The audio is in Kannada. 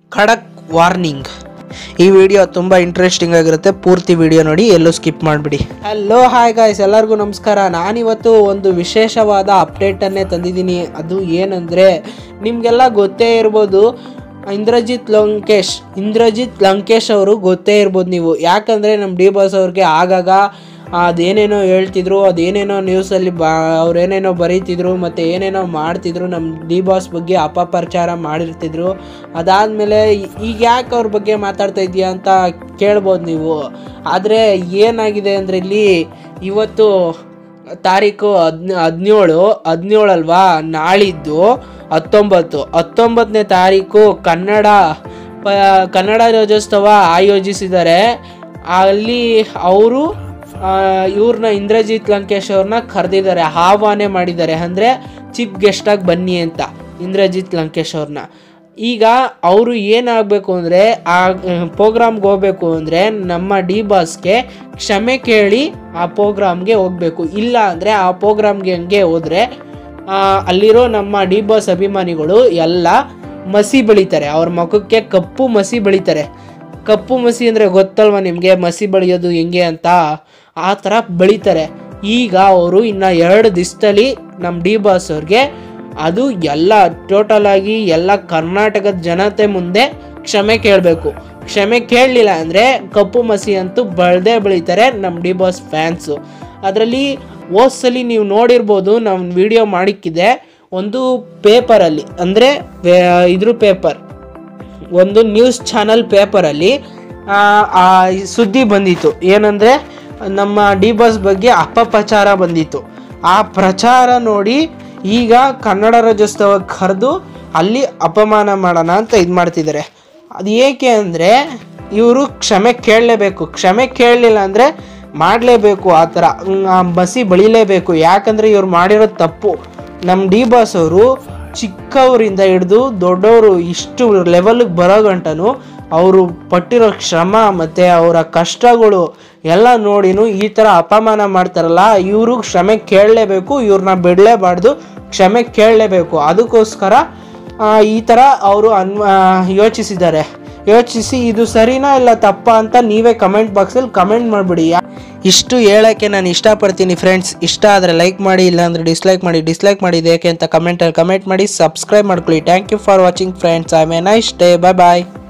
ಖಡಕ್ ವಾರ್ನಿಂಗ್ ಈ ವಿಡಿಯೋ ತುಂಬ ಇಂಟ್ರೆಸ್ಟಿಂಗ್ ಆಗಿರುತ್ತೆ ಪೂರ್ತಿ ವಿಡಿಯೋ ನೋಡಿ ಎಲ್ಲೂ ಸ್ಕಿಪ್ ಮಾಡಿಬಿಡಿ ಹಲೋ ಹಾಯ್ ಗಾಯ್ಸ್ ಎಲ್ಲರಿಗೂ ನಮಸ್ಕಾರ ನಾನಿವತ್ತು ಒಂದು ವಿಶೇಷವಾದ ಅಪ್ಡೇಟನ್ನೇ ತಂದಿದ್ದೀನಿ ಅದು ಏನಂದರೆ ನಿಮಗೆಲ್ಲ ಗೊತ್ತೇ ಇರ್ಬೋದು ಇಂದ್ರಜಿತ್ ಲಂಕೇಶ್ ಇಂದ್ರಜಿತ್ ಲಂಕೇಶ್ ಅವರು ಗೊತ್ತೇ ಇರ್ಬೋದು ನೀವು ಯಾಕಂದರೆ ನಮ್ಮ ಡಿ ಬಾಸ್ ಅವ್ರಿಗೆ ಆಗಾಗ ಅದೇನೇನೋ ಹೇಳ್ತಿದ್ರು ಅದೇನೇನೋ ನ್ಯೂಸಲ್ಲಿ ಬಾ ಅವ್ರೇನೇನೋ ಬರೀತಿದ್ರು ಮತ್ತು ಏನೇನೋ ಮಾಡ್ತಿದ್ರು ನಮ್ಮ ಡಿ ಬಾಸ್ ಬಗ್ಗೆ ಅಪಪ್ರಚಾರ ಮಾಡಿರ್ತಿದ್ರು ಅದಾದಮೇಲೆ ಈಗ ಯಾಕೆ ಅವ್ರ ಬಗ್ಗೆ ಮಾತಾಡ್ತಾ ಇದೆಯಾ ಅಂತ ಕೇಳ್ಬೋದು ನೀವು ಆದರೆ ಏನಾಗಿದೆ ಅಂದರೆ ಇಲ್ಲಿ ಇವತ್ತು ತಾರೀಕು ಹದ್ನ ಹದಿನೇಳು ಹದಿನೇಳಲ್ವಾ ನಾಳಿದ್ದು ಹತ್ತೊಂಬತ್ತು ಹತ್ತೊಂಬತ್ತನೇ ತಾರೀಕು ಕನ್ನಡ ಪ ಕನ್ನಡ ರಾಜ್ಯೋತ್ಸವ ಆಯೋಜಿಸಿದ್ದಾರೆ ಅಲ್ಲಿ ಅವರು ಇವ್ರನ್ನ ಇಂದ್ರಜಿತ್ ಲಂಕೇಶ್ ಅವ್ರನ್ನ ಕರೆದಿದ್ದಾರೆ ಆಹ್ವಾನ ಮಾಡಿದ್ದಾರೆ ಅಂದರೆ ಚೀಫ್ ಗೆಸ್ಟಾಗಿ ಬನ್ನಿ ಅಂತ ಇಂದ್ರಜಿತ್ ಲಂಕೇಶ್ ಅವ್ರನ್ನ ಈಗ ಅವರು ಏನಾಗಬೇಕು ಅಂದರೆ ಆ ಪ್ರೋಗ್ರಾಮ್ಗೆ ಹೋಗ್ಬೇಕು ಅಂದರೆ ನಮ್ಮ ಡಿ ಬಾಸ್ಗೆ ಕ್ಷಮೆ ಕೇಳಿ ಆ ಪ್ರೋಗ್ರಾಮ್ಗೆ ಹೋಗಬೇಕು ಇಲ್ಲ ಅಂದರೆ ಆ ಪ್ರೋಗ್ರಾಮ್ಗೆ ಹಂಗೆ ಹೋದರೆ ಅಲ್ಲಿರೋ ನಮ್ಮ ಡಿ ಬಾಸ್ ಅಭಿಮಾನಿಗಳು ಎಲ್ಲ ಮಸಿ ಬೆಳಿತಾರೆ ಅವ್ರ ಮುಖಕ್ಕೆ ಕಪ್ಪು ಮಸಿ ಬೆಳಿತಾರೆ ಕಪ್ಪು ಮಸಿ ಅಂದರೆ ಗೊತ್ತಲ್ವ ನಿಮಗೆ ಮಸಿ ಬೆಳೆಯೋದು ಹೆಂಗೆ ಅಂತ ಆ ಥರ ಬೆಳಿತಾರೆ ಈಗ ಅವರು ಇನ್ನು ಎರಡು ದಿವಸದಲ್ಲಿ ನಮ್ಮ ಡಿ ಬಾಸ್ ಅವ್ರಿಗೆ ಅದು ಎಲ್ಲ ಟೋಟಲ್ ಆಗಿ ಎಲ್ಲ ಕರ್ನಾಟಕದ ಜನತೆ ಮುಂದೆ ಕ್ಷಮೆ ಕೇಳಬೇಕು ಕ್ಷಮೆ ಕೇಳಲಿಲ್ಲ ಅಂದರೆ ಕಪ್ಪು ಮಸಿ ಅಂತೂ ಬೆಳೆದೇ ಬೆಳಿತಾರೆ ನಮ್ಮ ಡಿ ಬಾಸ್ ಫ್ಯಾನ್ಸು ಅದರಲ್ಲಿ ಓದ್ಸಲಿ ನೀವು ನೋಡಿರ್ಬೋದು ನಾವು ವಿಡಿಯೋ ಮಾಡಿಕ್ಕಿದೆ ಒಂದು ಪೇಪರಲ್ಲಿ ಅಂದರೆ ಇದ್ರ ಪೇಪರ್ ಒಂದು ನ್ಯೂಸ್ ಚಾನಲ್ ಪೇಪರಲ್ಲಿ ಆ ಸುದ್ದಿ ಬಂದಿತ್ತು ಏನಂದರೆ ನಮ್ಮ ಡಿ ಬಾಸ್ ಬಗ್ಗೆ ಅಪಪ್ರಚಾರ ಬಂದಿತ್ತು ಆ ಪ್ರಚಾರ ನೋಡಿ ಈಗ ಕನ್ನಡ ರಾಜ್ಯೋತ್ಸವ ಕರೆದು ಅಲ್ಲಿ ಅಪಮಾನ ಮಾಡೋಣ ಅಂತ ಇದು ಮಾಡ್ತಿದ್ದಾರೆ ಅದು ಏಕೆ ಅಂದರೆ ಇವರು ಕ್ಷಮೆ ಕೇಳಲೇಬೇಕು ಕ್ಷಮೆ ಕೇಳಲಿಲ್ಲ ಅಂದರೆ ಮಾಡಲೇಬೇಕು ಆ ಥರ ಬಸಿ ಬಳಿಲೇಬೇಕು ಯಾಕಂದರೆ ಇವ್ರು ಮಾಡಿರೋ ತಪ್ಪು ನಮ್ಮ ಡಿ ಬಾಸ್ ಅವರು ಚಿಕ್ಕವರಿಂದ ಹಿಡಿದು ದೊಡ್ಡವರು ಇಷ್ಟು ಲೆವೆಲ್ಗೆ ಬರೋ ಗಂಟನು ಅವರು ಪಟ್ಟಿರೋ ಶ್ರಮ ಮತ್ತು ಅವರ ಕಷ್ಟಗಳು ಎಲ್ಲ ನೋಡಿನೂ ಈ ಥರ ಅಪಮಾನ ಮಾಡ್ತಾರಲ್ಲ ಇವರು ಕ್ಷಮೆ ಕೇಳಲೇಬೇಕು ಇವ್ರನ್ನ ಬಿಡಲೇಬಾರ್ದು ಕ್ಷಮೆ ಕೇಳಲೇಬೇಕು ಅದಕ್ಕೋಸ್ಕರ ಈ ಥರ ಅವರು ಅನ್ ಯೋಚಿಸಿದ್ದಾರೆ ಯೋಚಿಸಿ ಇದು ಸರಿನಾ ಇಲ್ಲ ತಪ್ಪಾ ಅಂತ ನೀವೇ ಕಮೆಂಟ್ ಬಾಕ್ಸಲ್ಲಿ ಕಮೆಂಟ್ ಮಾಡಿಬಿಡಿ ಇಷ್ಟು ಹೇಳೋಕ್ಕೆ ನಾನು ಇಷ್ಟಪಡ್ತೀನಿ ಫ್ರೆಂಡ್ಸ್ ಇಷ್ಟ ಆದರೆ ಲೈಕ್ ಮಾಡಿ ಇಲ್ಲಾಂದರೆ ಡಿಸ್ಲೈಕ್ ಮಾಡಿ ಡಿಸ್ಲೈಕ್ ಮಾಡಿದ್ದು ಏಕೆ ಅಂತ ಕಮೆಂಟಲ್ಲಿ ಕಮೆಂಟ್ ಮಾಡಿ ಸಬ್ಸ್ಕ್ರೈಬ್ ಮಾಡ್ಕೊಳ್ಳಿ thank you for watching friends I may nice day bye bye